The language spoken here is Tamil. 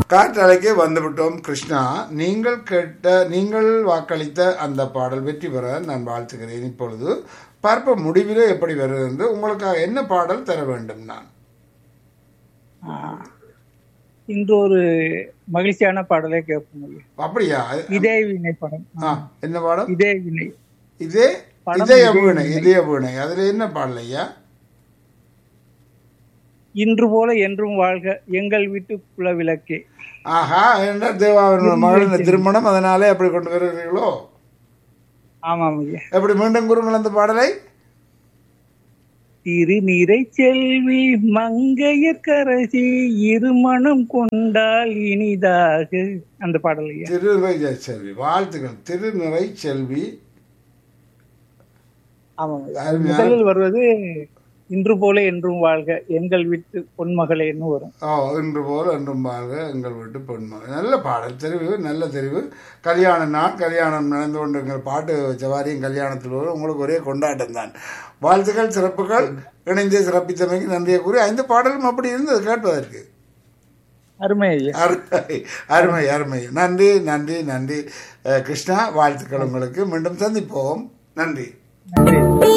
காற்றலைக்கே வந்துவிட்டோம் கிருஷ்ணா நீங்கள் கேட்ட நீங்கள் வாக்களித்த அந்த பாடல் வெற்றி பெற நான் வாழ்த்துகிறேன் இப்பொழுது பார்ப்ப முடிவிலே எப்படி வருகிறது என்று உங்களுக்காக என்ன பாடல் தர வேண்டும் நான் ஆஹ், இன்று ஒரு மகிழ்ச்சியான பாடலை கேட்போம் ஐயா. அப்படியா இதே வினை படம் ஆ, என்ன பாடல் இதே வினை இதே படம் இதய இதய வீணை வீணை. இதய வீணை அதுல என்ன பாடல் ஐயா இன்று போல என்றும் வாழ்க எங்கள் வீட்டு குல விளக்கே ஆஹா என்ன தேவாவின் மகளின் திருமணம் அதனாலே அப்படி கொண்டு வருகிறீர்களோ ஆமாம் ஐயா எப்படி மீண்டும் கூறுங்கள் அந்த பாடலை திருநிறை செல்வி மங்கையர்கரசி இருமணம் கொண்டால் இனிதாக அந்த பாடல் ஐயா திருநிறை செல்வி வாழ்த்துக்கள் திருநிறை செல்வி ஆமாம் ஐயா. அருமையா. முதலில் வருவது இன்று போல என்றும் வாழ்க எங்கள் வீட்டு பொன்மகளேன்னு வரும் ஓ இன்று போல் என்றும் வாழ்க எங்கள் வீட்டு பெண்மகள் நல்ல பாடல் தெரிவு நல்ல தெரிவு கல்யாண நாள் கல்யாணம் நடந்து கொண்டு எங்கள் பாட்டு சவாரியும் கல்யாணத்தில் வரும் உங்களுக்கு ஒரே கொண்டாட்டம் தான் வாழ்த்துக்கள் சிறப்புகள் இணைந்து சிறப்பித்தமைக்கு நன்றியை கூறி ஐந்து பாடலும் அப்படி இருந்தது கேட்பதற்கு அருமை ஐயா அருமை அருமை அருமை நன்றி நன்றி நன்றி அஹ், கிருஷ்ணா வாழ்த்துக்கள் உங்களுக்கு மீண்டும் சந்திப்போம் நன்றி நன்றி